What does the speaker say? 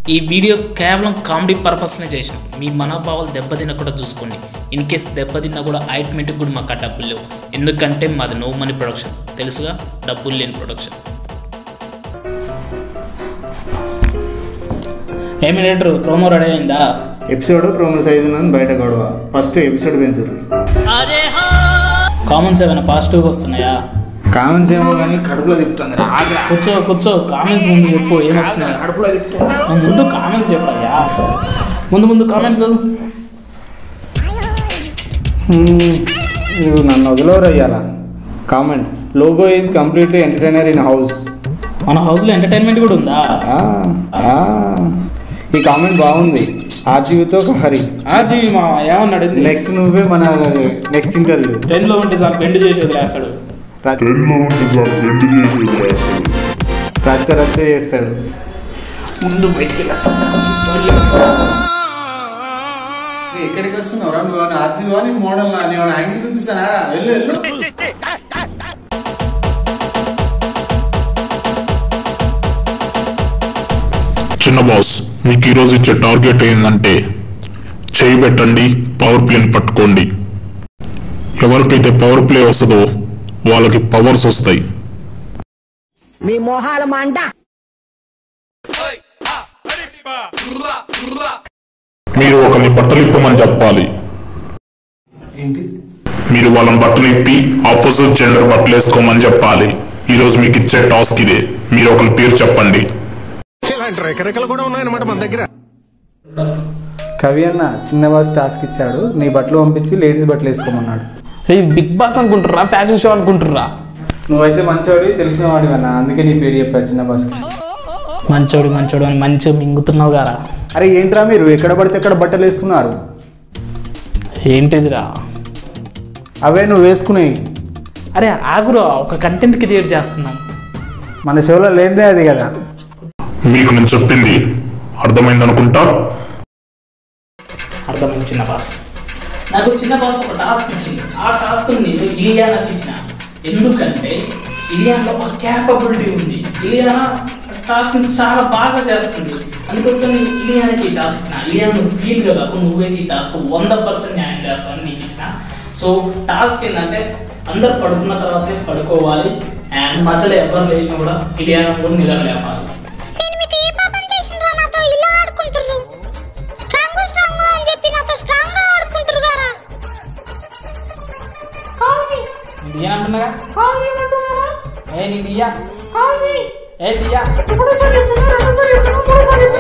ఈ వీడియో కేవలం కామెడీ పర్పస్నే చేసిన మీ మనోభావాలు దెబ్బతినకుండా చూసుకోండి ఇన్ కేస్ దెబ్బతిన్నా కూడా ఆయింట్మెంట్కి కూడా మాకు ఆ డబ్బులు లేవు ఎందుకంటే మాది నో మనీ ప్రొడక్షన్ తెలుసుగా డబ్బులు లేని ప్రొడక్షన్ ఏమి రేటరు ప్రోమో రెడీ అయిందా ఎపిసోడ్ ప్రోమో సైజు నన్ను బయట గొడవ ఫస్ట్ ఎపిసోడ్ పెంచుర్రి కామెంట్స్ ఏమైనా పాజిటివ్గా వస్తున్నాయా కామెంట్స్ ఏమో కానీ కడుపులో తిప్పుతుంది రాగా కూర్చో కూర్చో కామెంట్స్ ముందు చెప్పు ఏమొస్తున్నాయి కడుపులో తిప్పుతుంది నువ్వు ముందు కామెంట్స్ చెప్పయ్యా ముందు ముందు కామెంట్స్ చదువు నువ్వు నన్ను వదిలేరు అయ్యాలా కామెంట్ లోగో is completely entertainer in house మన హౌస్లో ఎంటర్టైన్మెంట్ కూడా ఉందా ఈ కామెంట్ బాగుంది ఆర్జీవితో హరి ఆర్జీవి మా ఏమన్నాడు నెక్స్ట్ నువ్వే మన నెక్స్ట్ ఇంటర్వ్యూ ట్రైన్లో ఉంటే సార్ బెండ్ చేసి వదిలేస్తాడు టెన్లో ఉంటే సార్ బెండ్ చేసేది రాశాడు రచ్చ రచ్చ చేస్తాడు ముందు బయటికి వెళ్ళేస్తాడు ఎక్కడికి వస్తున్నావురా నువ్వు ఆర్జీవా నీ మోడల్ నా నేను యాంగిల్ చూపిస్తానా వెళ్ళు వెళ్ళు చిన్న బాస్ మీకు ఈరోజు ఇచ్చే టార్గెట్ ఏంటంటే చేయి పెట్టండి పవర్ ప్లేని పట్టుకోండి ఎవరికైతే పవర్ ప్లే వస్తుందో వాళ్ళకి పవర్స్ వస్తాయి మీ మొహాల మంట మీరు ఒకరిని బట్టలు ఇప్పమని చెప్పాలి ఏంటి మీరు వాళ్ళని బట్టలు ఇప్పి ఆపోజిట్ జెండర్ బట్టలు వేసుకోమని చెప్పాలి ఈ రోజు మీకు ఇచ్చే టాస్క్ ఇదే మీరు ఒకరి పేరు చెప్పండి ఇలాంటి రెకరెకలు కూడా ఉన్నాయన్నమాట మన దగ్గర కవి అన్న చిన్న బాస్ టాస్క్ ఇచ్చాడు నీ బట్టలు పంపించి లేడీస్ బట్టలు వేసుకోమన్నాడు బిగ్ బాస్ అనుకుంటుర్రా ఫ్యాషన్ షో అనుకుంటుర్రా నువ్వైతే మంచివాడి తెలిసిన వాడివి అన్న అందుకే నీ పేరు చెప్పాడు చిన్న బాస్కి మంచోడు మంచోడు అని మంచిగా మింగుతున్నావు గారా అరే ఏంట్రా మీరు ఎక్కడ పడితే ఎక్కడ బట్టలు వేసుకున్నారు ఏంటిదిరా అవే నువ్వు వేసుకునేవి అరే ఆగురా ఒక కంటెంట్ క్రియేట్ చేస్తున్నాం మన షోలో లేదే అది కదా మీకు నేను చెప్పింది అర్థమైంది అనుకుంటా అర్థమైంది చిన్న బాస్ నాకు చిన్న బాస్ ఒక టాస్క్ ఇచ్చింది ఆ టాస్క్ నేను ఇలియానాకి ఇచ్చిన ఎందుకంటే ఇలియానాలో ఒక క్యాపబిలిటీ ఉంది ఇలియానా టాస్క్ చాలా బాగా చేస్తుంది అందుకోసం నేను ఇలియానాకి ఈ టాస్క్ ఇచ్చిన ఇలియానా నువ్వు ఫీల్ కదా నువ్వైతే ఈ టాస్క్ వంద పర్సెంట్ న్యాయం చేస్తావని నీకు ఇచ్చిన సో టాస్క్ ఏంటంటే అందరు పడుకున్న తర్వాతే పడుకోవాలి అండ్ మధ్యలో ఎవరు లేచినా కూడా ఇలియానా కూడా నిద్ర లేపాలి నేను మీకు ఏ పాపం చేసిండ్రా నాతో ఇలా ఆడుకుంటుర్రు స్ట్రాంగ్ స్ట్రాంగ్ అని చెప్పి నాతో స్ట్రాంగ్ గా ఆడుకుంటురు గారా ఇది అంటున్నారా ఏ నీ దియ్యా ఏ దియ్యా